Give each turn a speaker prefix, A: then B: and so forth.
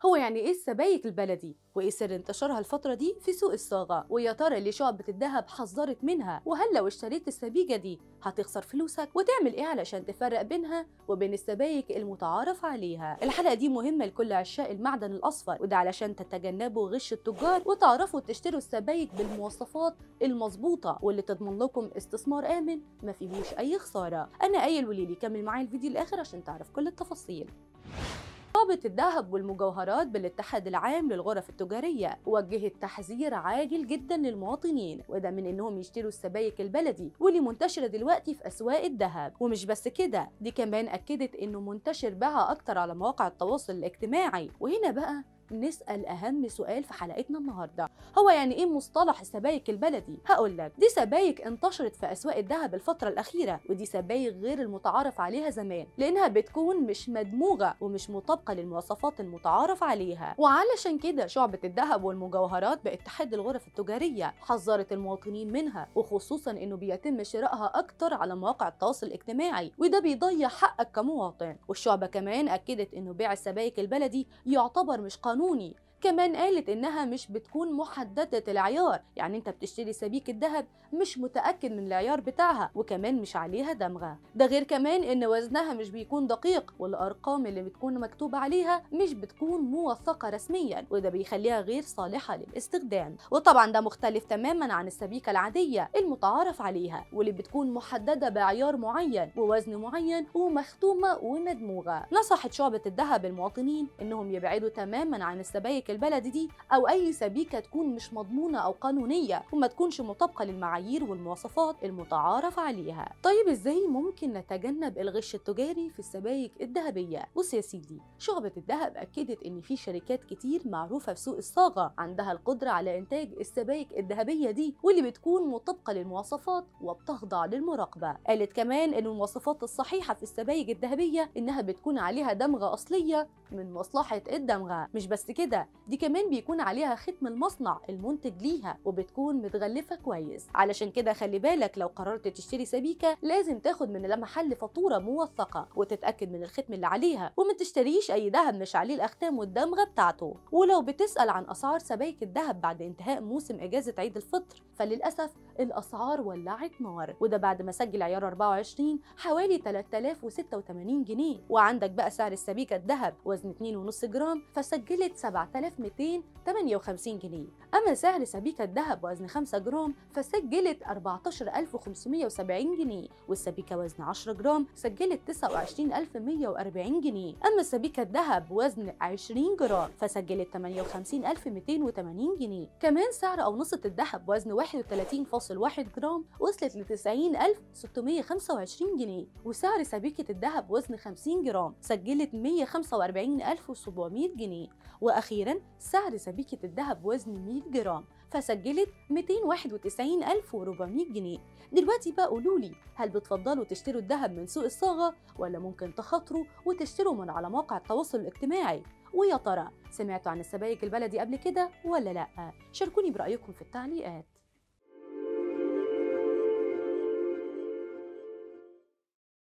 A: هو يعني ايه السبايك البلدي وايه سر انتشارها الفترة دي في سوق الصاغة ويا ترى اللي شعبة الذهب حذرت منها وهل لو اشتريت السبيكة دي هتخسر فلوسك وتعمل ايه علشان تفرق بينها وبين السبايك المتعارف عليها الحلقة دي مهمة لكل عشاق المعدن الأصفر وده علشان تتجنبوا غش التجار وتعرفوا تشتروا السبايك بالمواصفات المظبوطة واللي تضمن لكم استثمار آمن ما فيهوش أي خسارة أنا أيل وليلي كمل معايا الفيديو الآخر عشان تعرف كل التفاصيل نقابة الذهب والمجوهرات بالاتحاد العام للغرف التجارية وجهت تحذير عاجل جدا للمواطنين وده من انهم يشتروا السبايك البلدي واللي منتشرة دلوقتي في اسواق الذهب ومش بس كده دي كمان اكدت انه منتشر بيعها اكتر على مواقع التواصل الاجتماعي وهنا بقى نسأل أهم سؤال في حلقتنا النهاردة هو يعني إيه مصطلح السبايك البلدي؟ هقول لك دي سبايك انتشرت في أسواق الذهب الفترة الأخيرة ودي سبايك غير المتعارف عليها زمان لأنها بتكون مش مدموجة ومش مطابقة للمواصفات المتعارف عليها وعلشان كده شعبة الذهب والمجوهرات باتحاد الغرف التجارية حذرت المواطنين منها وخصوصا إنه بيتم شرائها أكتر على مواقع التواصل الاجتماعي وده بيضيع حقك كمواطن والشعبة كمان أكدت إنه بيع السبايك البلدي يعتبر مش قانوني قانوني كمان قالت انها مش بتكون محدده العيار يعني انت بتشتري سبيكه ذهب مش متاكد من العيار بتاعها وكمان مش عليها دمغه ده غير كمان ان وزنها مش بيكون دقيق والارقام اللي بتكون مكتوب عليها مش بتكون موثقه رسميا وده بيخليها غير صالحه للاستخدام وطبعا ده مختلف تماما عن السبيكه العاديه المتعارف عليها واللي بتكون محدده بعيار معين ووزن معين ومختومه ومدموغه نصحت شعبه الذهب المواطنين انهم يبعدوا تماما عن السبائك البلدي دي او اي سبيكه تكون مش مضمونه او قانونيه وما تكونش مطابقه للمعايير والمواصفات المتعارف عليها طيب ازاي ممكن نتجنب الغش التجاري في السبائك الذهبيه بص يا سيدي شعبه الذهب اكدت ان في شركات كتير معروفه في سوق الصاغه عندها القدره على انتاج السبائك الذهبيه دي واللي بتكون مطابقه للمواصفات وبتخضع للمراقبه قالت كمان ان المواصفات الصحيحه في السبائك الذهبيه انها بتكون عليها دمغه اصليه من مصلحه الدمغه مش بس كده دي كمان بيكون عليها ختم المصنع المنتج ليها وبتكون متغلفة كويس علشان كده خلي بالك لو قررت تشتري سبيكة لازم تاخد من المحل فاتورة موثقة وتتأكد من الختم اللي عليها وما تشتريش أي دهب مش عليه الأختام والدمغة بتاعته ولو بتسأل عن أسعار سبائك الدهب بعد انتهاء موسم إجازة عيد الفطر فللأسف الأسعار ولعت نار وده بعد ما سجل عيار 24 حوالي 3086 جنيه وعندك بقى سعر السبيكة الذهب وزن 2.5 جرام فسجلت 7258 جنيه أما سعر سبيكة الذهب وزن 5 جرام فسجلت 14570 جنيه والسبيكة وزن 10 جرام سجلت 29140 جنيه أما السبيكة الذهب وزن 20 جرام فسجلت 58280 جنيه كمان سعر أونصة الذهب وزن 31.1 جرام وصلت ل 90625 جنيه وسعر سبيكة الذهب وزن 50 جرام سجلت 145700 جنيه وأخيرا سعر سبيكة الذهب وزن 100 جرام فسجلت 291400 جنيه دلوقتي بقى قولولي هل بتفضلوا تشتروا الذهب من سوق الصاغة ولا ممكن تخاطروا وتشتروا من على مواقع التواصل الاجتماعي ويا ترى سمعتوا عن السبائك البلدي قبل كده ولا لأ؟ شاركوني برأيكم في التعليقات